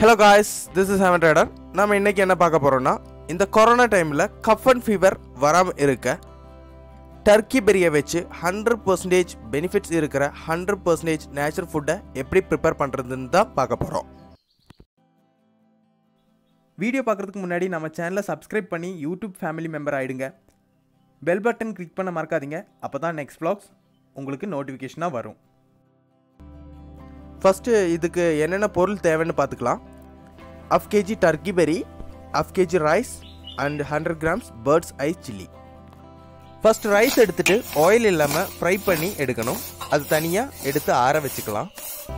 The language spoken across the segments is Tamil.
hello guys this is Heaven Rider நம்ம இன்னைக்கு என்ன பார்க்க போறோம்னா இந்த கொரோனா டைமில் கஃப் அண்ட் ஃபீவர் வராமல் இருக்க டர்க்கி பெரியை வச்சு ஹண்ட்ரட் பர்சன்டேஜ் பெனிஃபிட்ஸ் இருக்கிற ஹண்ட்ரட் பர்சன்டேஜ் நேச்சுரல் ஃபுட்டை எப்படி ப்ரிப்பேர் பண்ணுறதுன்னு தான் பார்க்க போகிறோம் வீடியோ பார்க்குறதுக்கு முன்னாடி நம்ம சேனலை சப்ஸ்கிரைப் பண்ணி யூடியூப் ஃபேமிலி மெம்பர் ஆகிடுங்க பெல் பட்டன் கிளிக் பண்ண மறக்காதீங்க அப்போ தான் நெக்ஸ்ட் vlogs உங்களுக்கு நோட்டிஃபிகேஷனாக வரும் ஃபஸ்ட்டு இதுக்கு என்னென்ன பொருள் தேவைன்னு பார்த்துக்கலாம் half KG turkey berry half KG rice and hundred grams bird's eye chilli first rice எடுத்துட்டு ஆயில் இல்லாமல் ஃப்ரை பண்ணி எடுக்கணும் அது தனியாக எடுத்து ஆற வச்சுக்கலாம்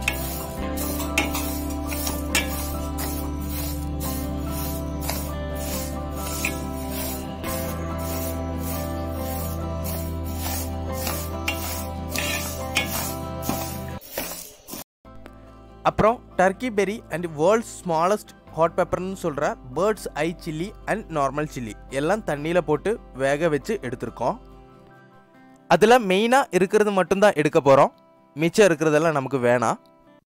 அப்புறம் turkey berry and world's smallest hot பெப்பர்னு சொல்கிற bird's eye chilli and normal chilli எல்லாம் தண்ணியில் போட்டு வேக வச்சு எடுத்திருக்கோம் அதில் மெயினாக இருக்கிறது மட்டும்தான் எடுக்க போகிறோம் மிச்சம் இருக்கிறதெல்லாம் நமக்கு வேணாம்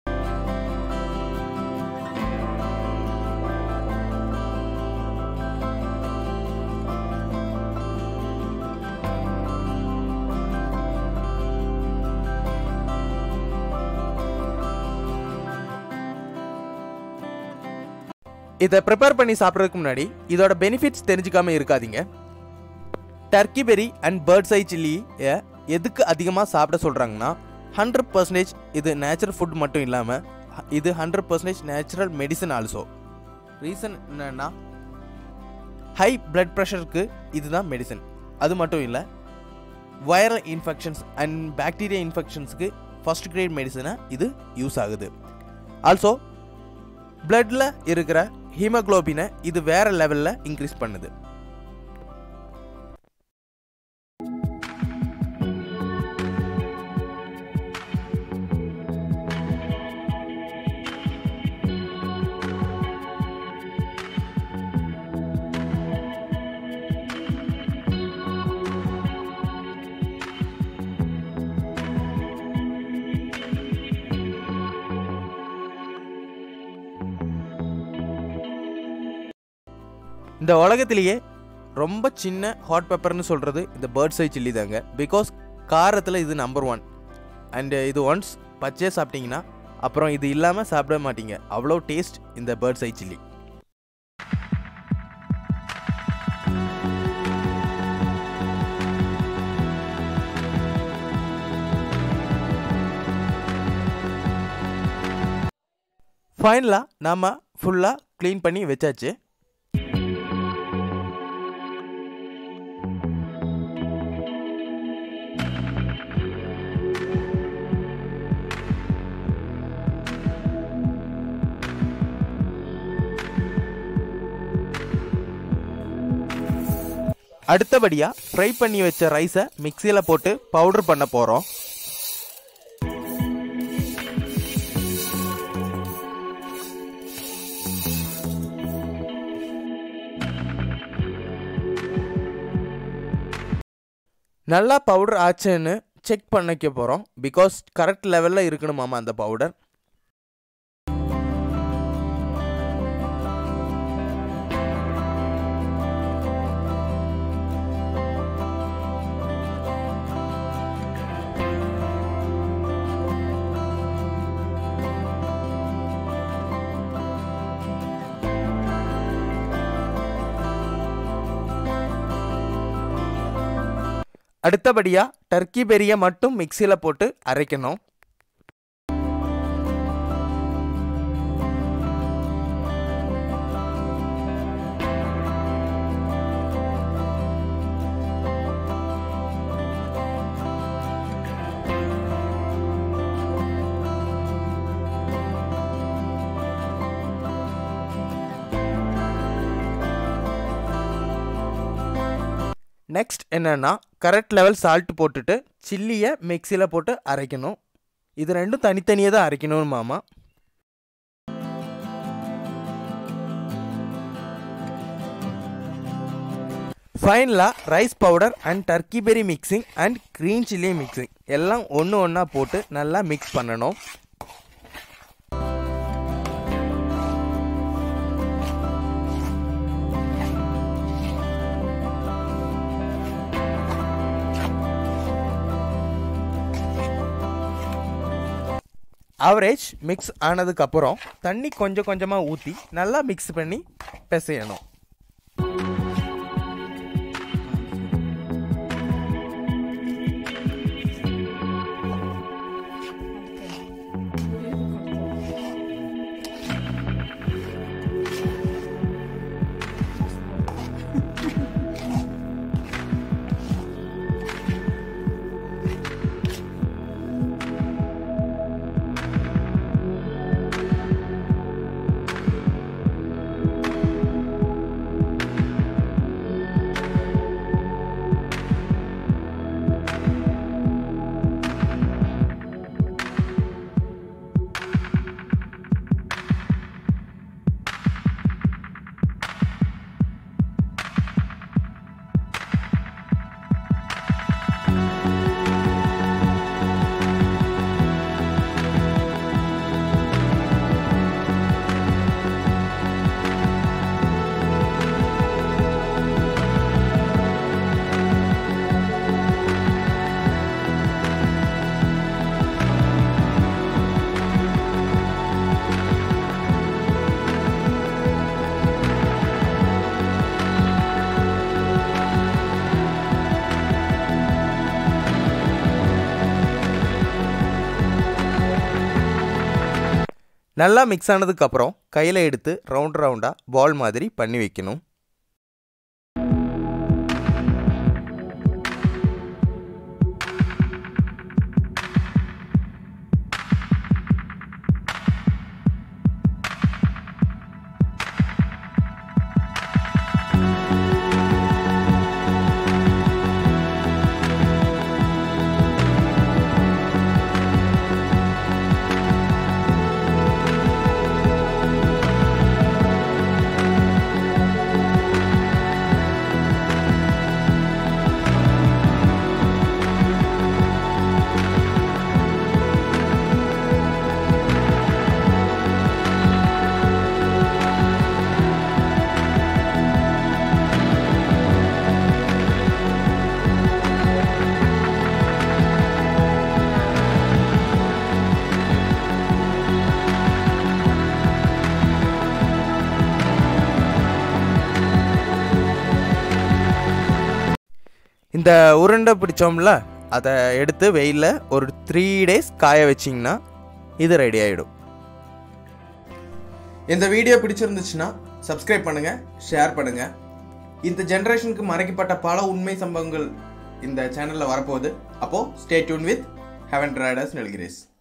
இதை ப்ரிப்பேர் பண்ணி சாப்பிட்றதுக்கு முன்னாடி இதோட பெனிஃபிட்ஸ் தெரிஞ்சுக்காம இருக்காதீங்க turkey berry and bird's eye சில்லியை எதுக்கு அதிகமாக சாப்பிட சொல்கிறாங்கன்னா ஹண்ட்ரட் பர்சன்டேஜ் இது நேச்சுரல் ஃபுட் மட்டும் இல்லாமல் இது hundred percentage natural medicine also reason என்னன்னா ஹை பிளட் ப்ரெஷருக்கு இதுதான் மெடிசன் அது மட்டும் இல்லை வைரல் இன்ஃபெக்ஷன்ஸ் அண்ட் பாக்டீரியா இன்ஃபெக்ஷன்ஸுக்கு ஃபர்ஸ்ட் கிரேட் மெடிசனாக இது யூஸ் ஆகுது ஆல்சோ பிளட்டில் இருக்கிற ஹீமோக்ளோபினை இது வேற லெவலில் இன்க்ரீஸ் பண்ணுது இந்த உலகத்திலேயே ரொம்ப சின்ன ஹாட் பெப்பர்னு சொல்கிறது இந்த பேர்ட்ஸ் ஐ சில்லி தாங்க பிகாஸ் காரத்தில் இது நம்பர் ஒன் அண்டு இது ஒன்ஸ் பச்சையாக சாப்பிட்டீங்கன்னா அப்புறம் இது இல்லாமல் சாப்பிட மாட்டீங்க அவ்வளோ டேஸ்ட் இந்த பேர்ட்ஸ் ஐ சில்லி ஃபைனலாக நாம் ஃபுல்லாக க்ளீன் பண்ணி வச்சாச்சு அடுத்தபடியாக ஃப்ரை பண்ணி வச்ச ரைஸை மிக்சியில் போட்டு பவுடர் பண்ண போகிறோம் நல்லா பவுடர் ஆச்சுன்னு செக் பண்ணிக்க போகிறோம் பிகாஸ் கரெக்ட் லெவலில் இருக்கணுமாமா அந்த பவுடர் அடுத்தபடியாக டர்க்கி பெரியை மட்டும் மிக்சியில் போட்டு அரைக்கணும் நெக்ஸ்ட் என்னன்னா கரெக்ட் லெவல் சால்ட் போட்டுட்டு சில்லியை மிக்சியில் போட்டு அரைக்கணும் இது ரெண்டும் தனித்தனியாக தான் அரைக்கணும் மாமா ஃபைனலாக rice powder and turkey berry mixing and green chilli mixing எல்லாம் ஒன்று ஒன்றா போட்டு நல்லா மிக்ஸ் பண்ணணும் ஆவரேஜ் மிக்ஸ் ஆனதுக்கப்புறம் தண்ணி கொஞ்சம் கொஞ்சமாக ஊற்றி நல்லா மிக்ஸ் பண்ணி பிசையணும் நல்லா மிக்ஸ் ஆனதுக்கப்புறம் கையில் எடுத்து ரவுண்ட் ரவுண்டாக பால் மாதிரி பண்ணி வைக்கணும் இந்த உருண்டை பிடிச்சோம்ல அதை எடுத்து வெயிலில் ஒரு த்ரீ டேஸ் காய வச்சிங்கன்னா இது ரெடி ஆகிடும் இந்த வீடியோ பிடிச்சிருந்துச்சுன்னா சப்ஸ்கிரைப் பண்ணுங்கள் ஷேர் பண்ணுங்கள் இந்த ஜென்ரேஷனுக்கு மறைக்கப்பட்ட பல உண்மை சம்பவங்கள் இந்த சேனலில் வரப்போகுது அப்போது stay tune with Heaven Riders நெல்கிரேஸ்